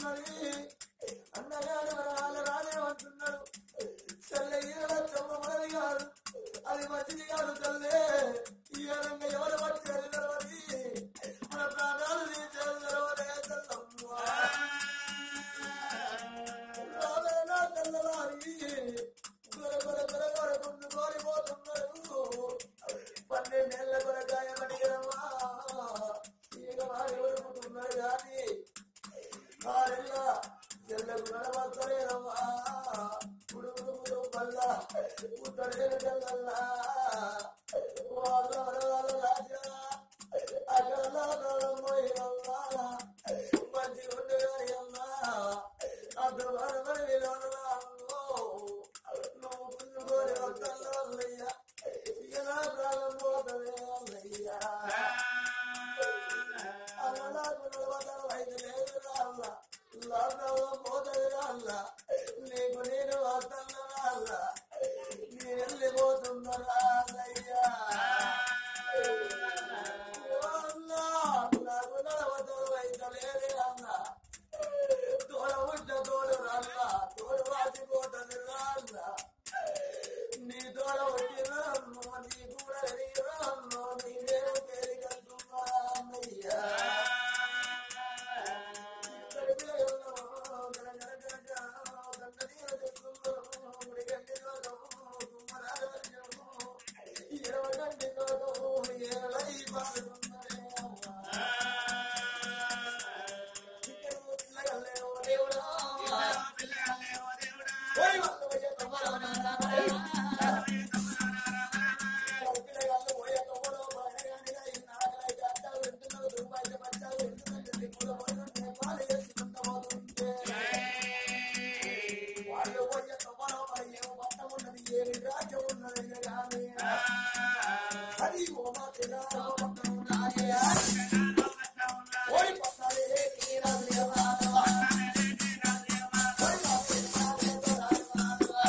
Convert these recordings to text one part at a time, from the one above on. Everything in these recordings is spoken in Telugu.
ఉన్నది అన్నగాడు మన వాళ్ళ రాజేమంటున్నాడు చెల్లె ఈరల చెమ్మది కాదు అది మంచిది కాదు తల్లే ఈ రంగ ఎవరు పట్టేది తెలవది మన ప్రాణాలు తీసేది తెలవదే తల్లమ్మ రావేనా తెల్లవారి గొర గొర గొర గొర గుండు గోరిపోతున్నాడు పన్నెండేళ్ల కొరకాయ మడిగరమ్మా ఈగ వారి ఉరుకుతున్నాడు కానీ వారెల్లా తెల్లకు నడవద్దలేదమ్మా ఉడుకుడు పల్ల ఉత్తరేలు తెల్లల్లా వాళ్ళ వరవాళ్ళ రాజా అక్కడ పోయినమ్మా మంచి ఉండు కానీ అమ్మా అక్కడ వరవరి విలువను నువ్వు పుంజుకోని వద్దల్లో అల్లయ్యా ఇక నా ప్రాణం పోతదే అల్లయ్యా అల్లలాకు నిలబడ్డాను ఐదు లేదు రాళ్ళ లాభంలో పోతది రాళ్ళ నీకు నేను వద్దన్న రాళ్ళ నేను వెళ్ళిపోతున్నా రాళ్ళయ్యా నాకు నడవదు అయితే లేదే అన్న తోడ ఉంట తోడు రాళ్ళ తోడు వాసిపోతుంది రాళ్ళ నీ తోడ వచ్చిరమ్మో నీ కూడా ఎదిగిరమ్మో నీవేమో తేలిగలుగుతున్నా అన్నయ్యా వాళ్ళు పోయే తొమ్మలో మరి ఏమో మొత్తం ఉన్నది ఏమి రాజ్యం ఉన్నది కానీ అది ఓ మా తినాలో మొత్తం ఉన్నది. ఓడి పట్టాలి రే తీరాలి రారా. ఓడి మా తినాలి రారా.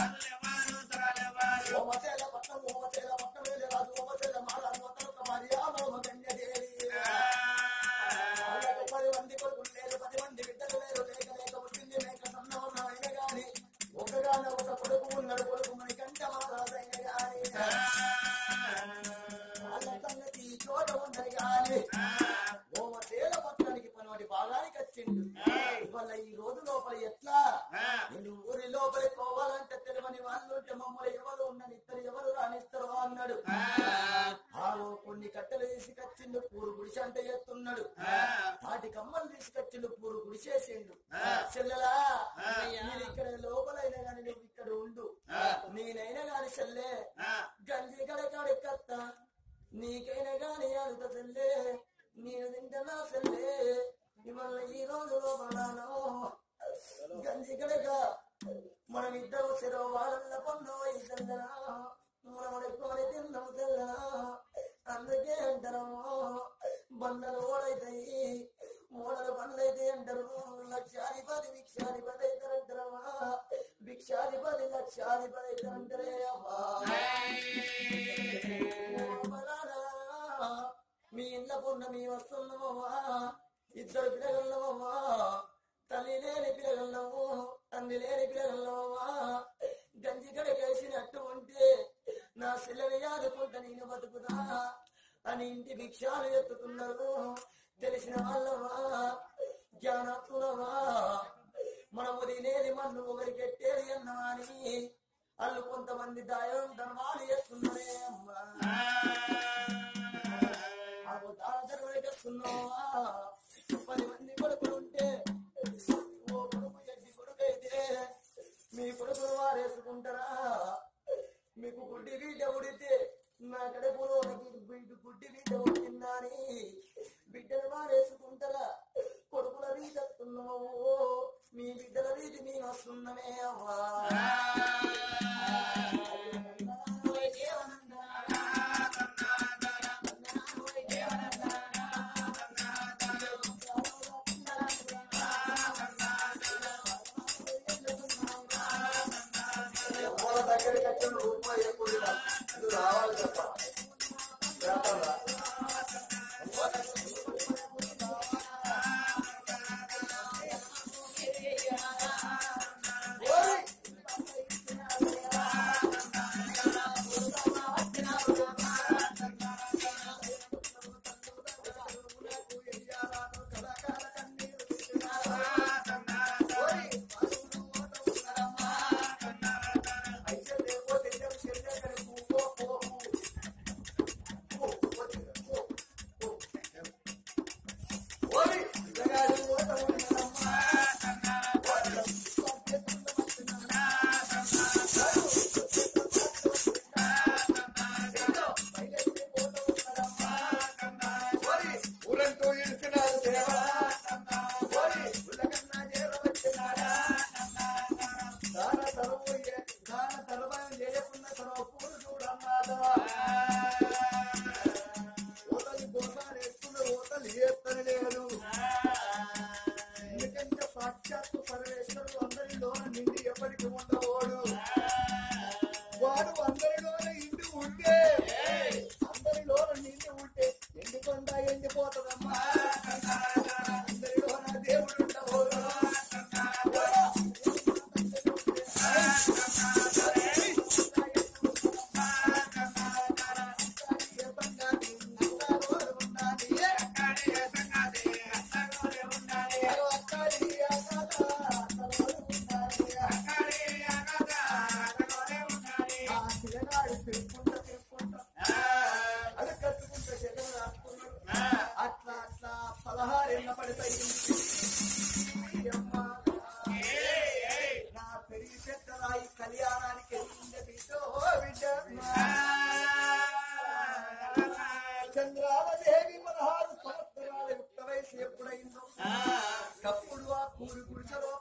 ఓ మా తేల పట్నం, ఓ మా తేల పట్నం వేలే రాజు, ఓ మా తేల మాల, ఓ తలక మరి ఆ మోమ కన్యదేవి. వాళ్ళకు పది మంది కొడుకులు లేరు, పది మంది బిడ్డలు లేరు, లేక లేక పుట్టింది మేక సన్నమన్న అయిన గాని, ఒకగాన ఒక కొడుకు ఉన్నాడు కొడుకు మని కంట మహారాజైన గాని వాళ్ళ సంగతి ఈ చోట ఉన్నది గాని ఓమ తేల పట్టణానికి పనవాడి భాగానికి వచ్చిండు ఇవాళ ఈ రోజు లోపల ఎట్లా నేను ఊరి లోపలి పోవాలంటే తెలియని వాళ్ళు ఉంటే మమ్మల్ని ఎవరు ఉన్నని ఇద్దరు ఎవరు రానిస్తారు అన్నాడు ఆవో కొన్ని కట్టెలు తీసుకొచ్చిండు పూరు గుడిసె అంటే ఎత్తున్నాడు వాటి కమ్మలు తీసుకొచ్చిండు పూరు గుడిసేసిండు చెల్లెలా నేను ఇక్కడ లోపలైనా గాని నువ్వు ఇక్కడ ఉండు నేనైనా గాని చెల్లె గంజి కడకాడెక్కత్త నీకైనా గాని అడుత చెల్లె నేను తింటున్నా చెల్లె ఇవాళ ఈ రోజు లోపలను గంజి కడక మనం ఇద్దరు చెరవ వాళ్ళ పొందో ఇద్దరు మనం ఎక్కువ తిన్నాము తెల్లా అందుకే అంటారు బండలు ఓడైతాయి మూడలు బండ్లైతే అంటారు లక్షాధిపతి భిక్షాధిపతి అవుతారంటారమ్మా భిక్షాధిపతి లక్షాధిపతి అవుతారంటారే అమ్మా అమ్మలారా, మీ ఇంట్లో పున్న మీ వస్తున్నామమ్మా ఇద్దరు పిల్లగలమమ్మా తల్లి లేని పిల్లగలము తండ్రి లేని పిల్లగలమమ్మా గంజి గడకేసినట్టు ఉంటే నా పిల్లని ఆదుకుంటా నేను బతుకుదా అని ఇంటి భిక్షాలు ఎత్తుతున్నారు తెలిసిన వాళ్ళవా జ్ఞానత్తులవా మనము తినేది మన్ను ఒకరికి ఎట్టేది అన్నా అని వాళ్ళు కొంతమంది దాయం ధర్మాలు చేస్తున్నారే అమ్మా ఆకు దాసరుడికి వస్తున్నావా పది మంది కొడుకులు ఉంటే ఓ కొడుకు ఎడ్డి కొడుకైతే మీ కొడుకులు వారేసుకుంటారా మీకు గుడ్డి బిడ్డ ఉడితే నా కడుపులో మీకు గుడ్డి బిడ్డ ఉడికిందని బిడ్డలు వారేసుకుంటారా కొడుకుల రీతి వస్తున్నావు మీ బిడ్డల రీతి నేను వస్తున్నామే అవ్వా ఎవరి దగ్గరికి వచ్చిన రూపాయి ఎక్కువ ఇది రావాలి తప్ప వ్యాపారా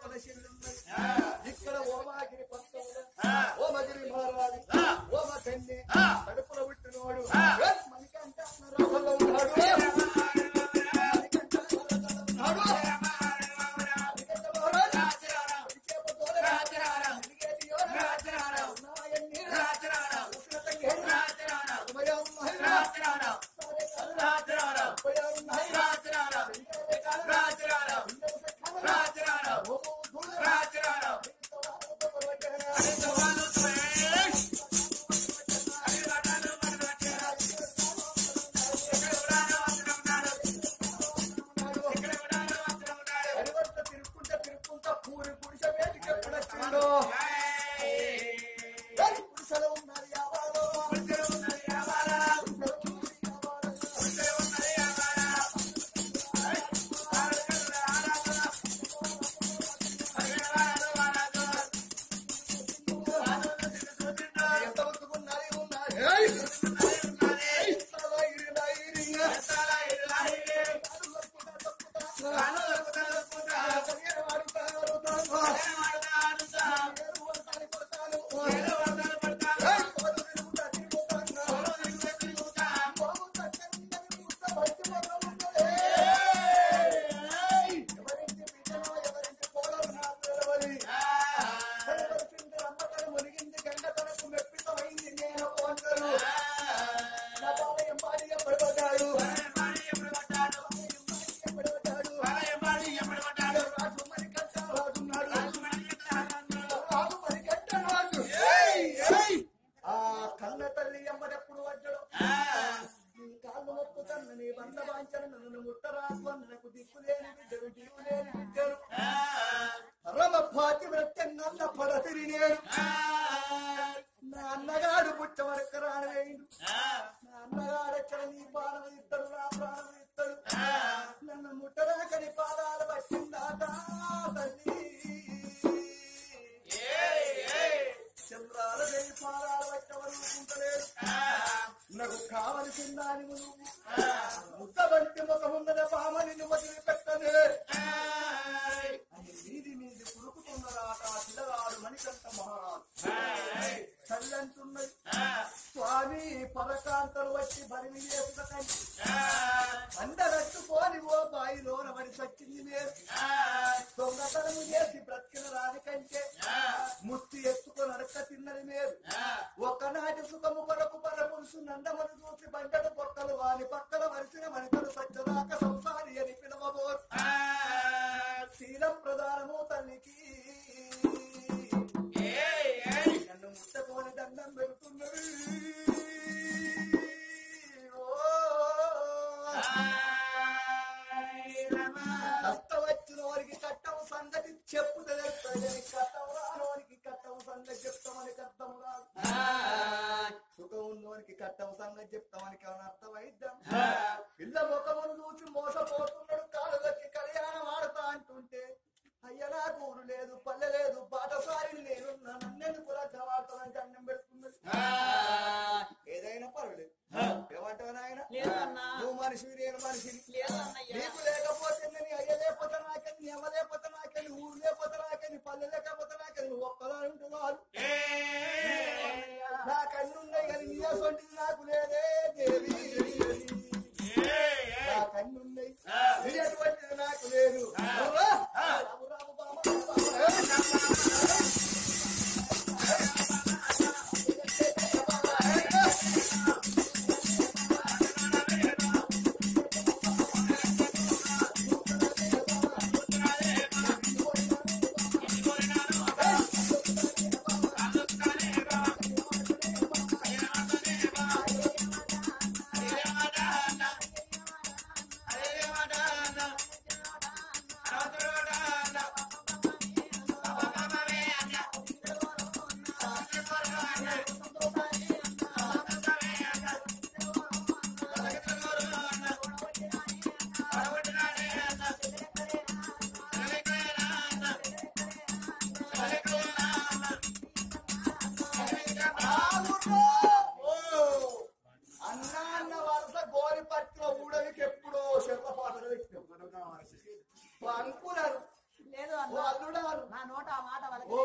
పక్కన శిల్లున్నది ఇక్కడ ఓమాగిరి పక్కన ఓమగిరి మహారాజు ఓమ కన్ని కడుపులో పుట్టినోడు మనకంటే రథంలో ఉన్నాడు మనకంటే రథంలో ఉన్నాడు. మనకంటే మహారాజు. మనకేమో తోల మనకేటి యోన. ఉన్నాయన్ని ఉష్ణతంగి. ఉభయ ఉన్నాయి. సరే కాదు. ఉభయ ఉన్నాయి. ఇంకేదే కాదు. ఇంకేదే కాదు. ఓ దూడ. అరివట్ల తిరుక్కుంటా తిరుక్కుంటా పూరి పురుష వేదిక ఎప్పుడు వచ్చిందో దాని పురుషులు ఉన్నారు యావాలో. పురుషులు ఉన్నారు యావాలో. ఎంత ఒత్తుకున్నాయి ఉన్నాయి. ఏయ్! తల ఇరులా ఇరిగా. కాళ్ళు తొక్కుతా తొక్కుతా. కరిగేరు వాడుతాను వాడుతాను. ఏరు వాడతాను కొడతాను. ఏయ్! కోలు తిరుగుతా తిరుగుతాను. కోలు తక్కని తిరుగుతా బయటి మొత్తం ఉన్నది. ఏయ్! ఎవరింటి బిడ్డనో ఎవరింటి కోడలు నాకు తెలవది. కనబడుతుంది అమ్మకను మునిగింది గంగ తనకు మెప్పితమైంది నేను పోందరు. నా బాలయ్య మాడి ఎప్పటిపడ్డాడు. ఎప్పటిపడ్డాడు. రాజు మరి కట్ట రాజున్నాడు. రాజు మరి కట్ట రాజు. ఆ కన్న తల్లి ఎమ్మడెప్పుడు పడ్డాడు నీ కాళ్ళు మొక్కుతాను నీ బంద వాంచను నన్ను ముట్టరాదు నాకు దిక్కు లేని బిడ్డను జీవు లేని బిడ్డను పరమ పాతి వృత్తంగల్ల పడతిరి నేను నా అన్నగాడు పుట్ట వరకు రానవేయండు నా అన్నగాడు ఎక్కడ నీ పాలన ఇస్తాడు నా ప్రాణం ఇస్తాడు నన్ను ముట్టరాకని పాదాలు పట్టిందాట తల్లి చంద్రాల దేవి పాదాలు పట్టవరు ఊరుకుంటలేడు నాకు కావలసిన దాని నువ్వు ముద్ద వంటి ముఖమున్నద పామని వదిలి పెట్టనే అని మీది మీది కురుకుతున్నరాట ఆ పిల్లగాడు మణికంఠ మహారాజు తల్లంటున్నది స్వామి పరకాంతలు వచ్చి బరిమి చేసుకండి అందరట్టుకోని ఓ బాయిలోన పడి సచ్చింది మీరు దొంగతనము చేసి బ్రతికిన రానికంటే ముత్తి ఎత్తుకొని అడక్క తిన్నది మీరు ఒక్కనాటి సుఖము కొరకు పరపురుషు నందమని చూసి బండడు పొక్కలు వాని పక్కల వరిసిన మనితలు సజ్జదాక సంసారి అని పిలవబోరు శీలం ప్రధానము తల్లికి నన్ను ముట్టకోని దండం పెడుతున్నది కష్ట వచ్చిన వారికి కట్టం సంగతి చెప్పు తెలుస్తుంది కట్టం రానోనికి కట్టం సంగతి చెప్తామని అర్థం కాదు సుఖం ఉన్నోనికి కట్టం సంగతి చెప్తామని ఏమైనా అర్థమైద్దాం పిల్ల ముఖమును చూసి మోసపోతున్నాడు కాళ్ళకి కళ్యాణం ఆడతా అంటుంటే అయ్య నాకు ఊరు లేదు పల్లె లేదు బాటసారి నేను నన్నెందుకు రద్దవాడతానంటే అన్నం పెడుతున్నది ఏదైనా పర్వాలేదు ఏమంటావు నాయన లేదన్నా. నువ్వు మనిషి నేను మనిషిని లేదన్నయ్య. నీకు లేకపోతే నేను అయ్య లేకపోతే నాకని నీ అమ్మ లేకపోతే నాకని ఊరు లేకపోతే నాకని పల్లె లేకపోతే నాకని నువ్వు ఒక్కదా ఉంటున్నావు నా కన్నున్నాయి కానీ నీ అసొంటిది నాకు లేదే దేవి నా కన్నున్నాయి నీ అటువంటిది నాకు లేదు రాము, రాము, బామ, బామ. ఆ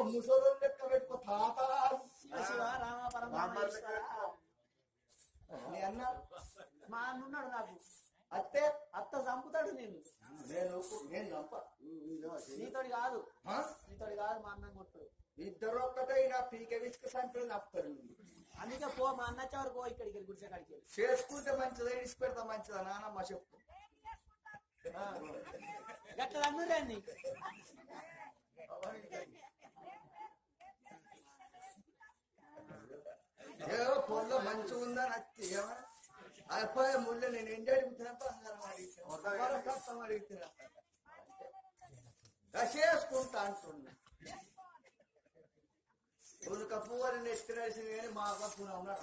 ముసలు లెక్క పెట్టుకో తాత శివ రామ పరమ మామూలుగా నీ అన్న మా అన్న ఉన్నాడు నాకు అత్తే అత్త చంపుతాడు నేను నేను నేను నమ్మ నీతోడి కాదు ఆ? నీతోడి కాదు మా అన్న కొట్టు ఇద్దరు ఒక్కటైనా పీక విసుక సంపలు నప్పుతారు అందుకే పో మా అన్న చవరు పో ఇక్కడికి గుడిసె కాడికి వెళ్ళి. చేసుకుంటే మంచిదా ఇడిచి పెడతా మంచిదా నానమ్మ చెప్పు గట్ల అన్నురండి ఏవో పొల్లో మంచి ఉందా నచ్చి అయిపోయే ముళ్ళు నేను ఎండి అడుగుతున్నా బంగారం అడుగుతున్నా వరకట్టం అడుగుతున్నా చేసుకుంటా అంటున్నా ఉనక పువ్వుని నెత్తిరేసి కానీ మా అవ్వకుండా ఉన్నాడు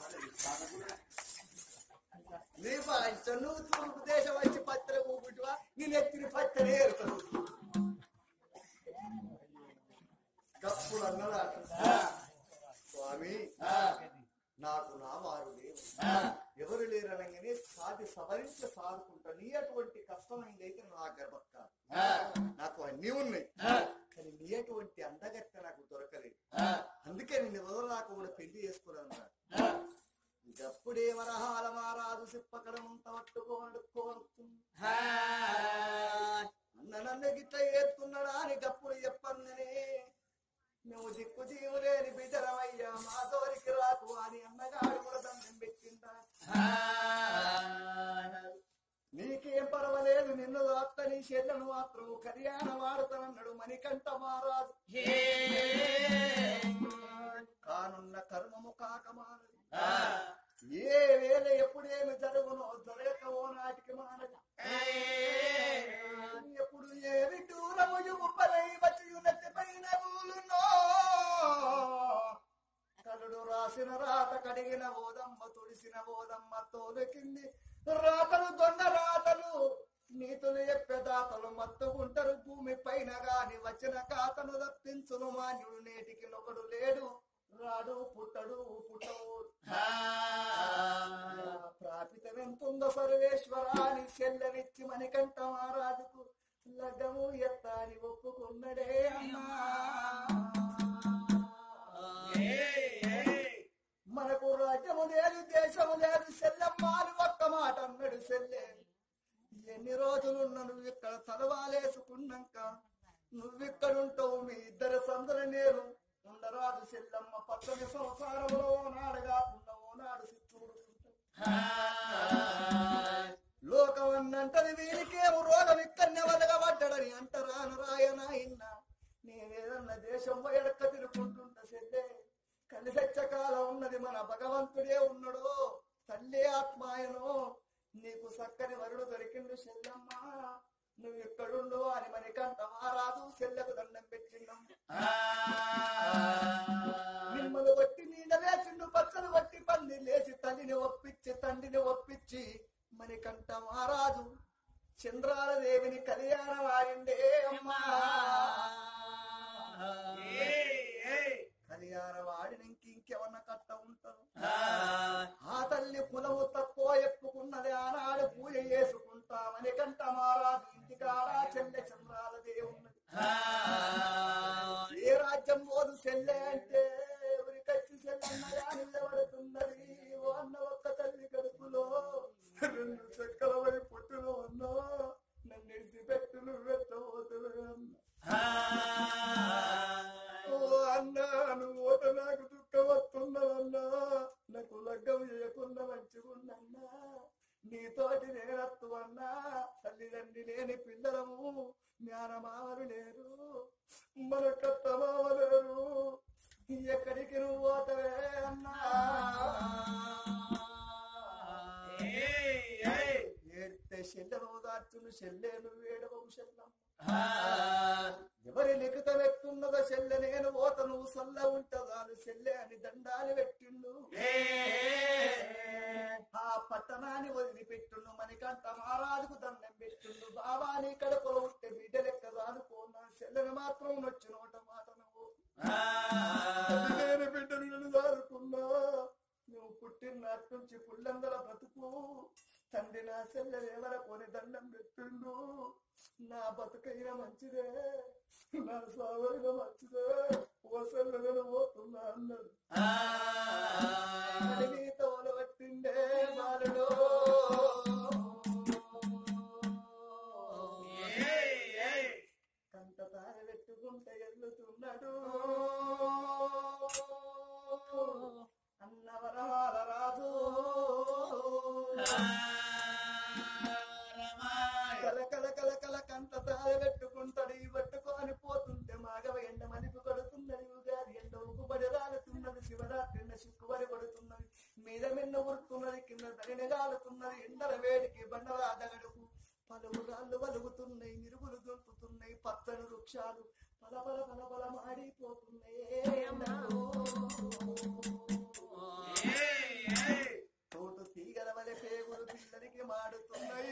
నీ బాధ్యత నువ్వు తూర్పు దేశం వచ్చి పత్ర ఊపిటివా నీ నెత్తిని పత్ర ఏరుతావు కప్పులు అన్నాడు అట్లా. స్వామి నాకు నా వారు లేరు ఎవరు లేరనగానే సాటి సవరించి సాదుకుంటా నీ అటువంటి కష్టమైందైతే నా గర్భక్క నాకు అన్ని ఉన్నాయి కానీ నీ అటువంటి అందగత్త నాకు దొరకలేదు అందుకే నిన్ను వదలనాక కూడా పెళ్లి చేసుకున్నాను ఇదప్పుడే వరహాల మారాదు సిప్పకడమంత పట్టుకోనుకోనుతుంది అన్న నన్ను గిట్ల ఏస్తున్నాడా అని గప్పుడు చెప్పందనే నువ్వు దిక్కు జీవులేని బిడ్డరమయ్యా మా తోరికి రాకు అని అన్నగాడు కూడా దండం పెట్టిందా నీకేం పర్వాలేదు నిన్ను దాత్త నీ చెల్లెను మాత్రం కళ్యాణ వాడతానన్నాడు మణికంఠ మారాదు కానున్న కర్మము కాకమానది ఏ వేళ ఎప్పుడేమి జరుగునో జరగక ఓ నాటికి మానది ఎప్పుడు ఏమి దూరము గుప్పలై వచ్చి పైన పూలున్నో కలుడు రాసిన రాత కడిగిన ఓదమ్మ తుడిసిన ఓదమ్మ తోలకింది రాతలు దొండ రాతలు నీతులు చెప్పేదాతలు మత్తుకుంటారు భూమి పైన గాని వచ్చిన కాతను తప్పించును మాన్యుడు నేటికి నొకడు లేడు రాడు పుట్టడు పుట్టవు ప్రాపితం ఎంతుందో సర్వేశ్వరాని చెల్లెనిచ్చి మణికంఠ మహారాజుకు లగ్గము ఎత్తాని ఒప్పుకున్నడే అమ్మా మనకు రాజ్యము లేదు దేశము లేదు సెల్లమ్మాలు ఒక్క మాట అన్నాడు సెల్లె ఎన్ని రోజులున్న నువ్వు ఇక్కడ తలవాలేసుకున్నాక నువ్విక్కడుంటావు మీ ఇద్దరు సందర నేరు ఉండరాదు సెల్లమ్మ పచ్చని సంసారంలో నాడుగా ఉన్న ఓనాడు సిచ్చుడుకుంటావు లోకం అన్నంటది వీరికేమో రోగం ఇక్కడనే వదగబడ్డడని అంటరాను రాయనాయన్న నేనేదన్న దేశం ఎడక్క తిరుగుతుంటుంట సెల్లే కలిసచ్చ కాలం ఉన్నది మన భగవంతుడే ఉన్నాడు తల్లి ఆత్మాయను నీకు చక్కని వరుడు దొరికిండు చెల్లమ్మ నువ్వు ఎక్కడుండు అని మణికంఠ మారాదు చెల్లకు దండం పెట్టిండం మిమ్మల్ని బట్టి నీడ వేసిండు పచ్చలు బట్టి పంది లేచి తల్లిని ఒప్పించి తండ్రిని ఒప్పించి మణికంఠ మహారాజు చంద్రాల దేవిని కళ్యాణ వారిండే అమ్మా కళ్యాణ వాడిని ఇంకెవన్న కట్ట ఉంటారు ఆ తల్లి కులము తక్కువ ఎప్పుకున్నది ఆనాడు పూజ చేసుకుంటామని కంట మహారాజు ఇంటికాడ చెల్లె చంద్రాల దేవున్నది ఏ రాజ్యం పోదు చెల్లె అంటే ఎవరికొచ్చి చెల్లెన్నగా నిలబడుతున్నది ఓ అన్న ఒక్క తల్లి కడుపులో రెండు చెక్కల వై పుట్టులో ఉన్నా నన్ను ఇడిచిపెట్టు నువ్వెత్తబోతున్నా ఓ అన్నా నువ్వు ఓట నాకు దుఃఖం వస్తున్నదన్నా నాకు లగ్గం చేయకుండా మంచిగుందన్నా నీతోటి నేనత్తు అన్నా తల్లిదండ్రి లేని పిల్లలము జ్ఞానమావరు లేరు మనకత్త మామ లేరు ఎక్కడికి నువ్వు పోతవే అన్నా ఏడితే చెల్లెను దాచును చెల్లెను వేడవవు చెల్లం ఎవరి లిఖితం ఎత్తున్నదో చెల్లె నేను పోత నువ్వు సల్ల ఉంటదాను చెల్లె అని దండాలు పెట్టిండు ఆ పట్టణాన్ని వదిలిపెట్టుండు మణికంఠ మహారాజుకు దండం పెట్టిండు బాబాని కడుపులో ఉంటే బిడ్డ లెక్క దానుకోన్నా చెల్లెని మాత్రం నొచ్చి నోట మాట నువ్వు తల్లి లేని బిడ్డను నేను దారుకున్నా నువ్వు పుట్టినట్టు నుంచి పుల్లందల బ్రతుకు తండ్రి నా చెల్లెల కొని దండం పెట్టిండు నా బతుకైన మంచిదే నా సావైన మంచిదే పొసలను పోతున్నా అన్నాడు అడవి తోలు పట్టిండే బాలుడు కంట తార పెట్టుకుంటే ఎల్లుతున్నాడు అన్నవరాల రాజు కల కల కల కల కంట తార పెట్టుకుంటాడు ఈ పట్టుకొని పోతుంటే మాగవ ఎండ మనిపి కొడుతున్నది ఉగాది ఎండ ఉగుబడి రాలుతున్నది శివరాత్రి ఎండ సిక్కుబడి కొడుతున్నది మీద మిన్న ఉరుకున్నది కింద తగిన గాలుతున్నది ఎండల వేడికి బండల దగడుకు పలువు రాళ్ళు వలుగుతున్నాయి నిరుగులు దొరుకుతున్నాయి పచ్చని వృక్షాలు పల పల పల పల మాడిపోతున్నాయి ఎండలో. తోటు తీగల వలె పేగులు పిల్లలకి మాడుతున్నాయి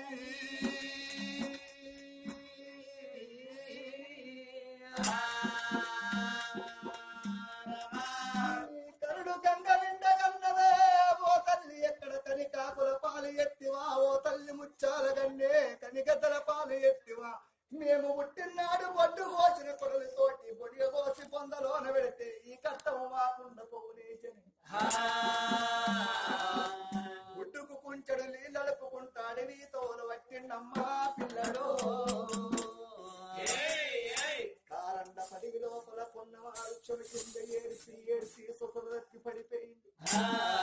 కరుడు గంగ నిండ గన్నదే ఓ తల్లి ఎక్కడ కని కాకుల పాలు ఎత్తివా ఓ తల్లి ముచ్చాల గన్నే కనిగద్దల పాలు ఎత్తివా మేము పుట్టినాడు బొడ్డు కోసిన కొడలతోటి బొడియ కోసి పొందలోన పెడితే ఈ కట్టము మాకుండా పోనేచని గుడ్డుకు కుంచెడు నీళ్ళడుపుకుంటా అడవి తోలు పట్టిండమ్మా పిల్లడు కారండ పడివి లోపల కొన్న వృక్షం కింద ఏడిసి ఏడిసి సుఖదత్తి పడిపోయింది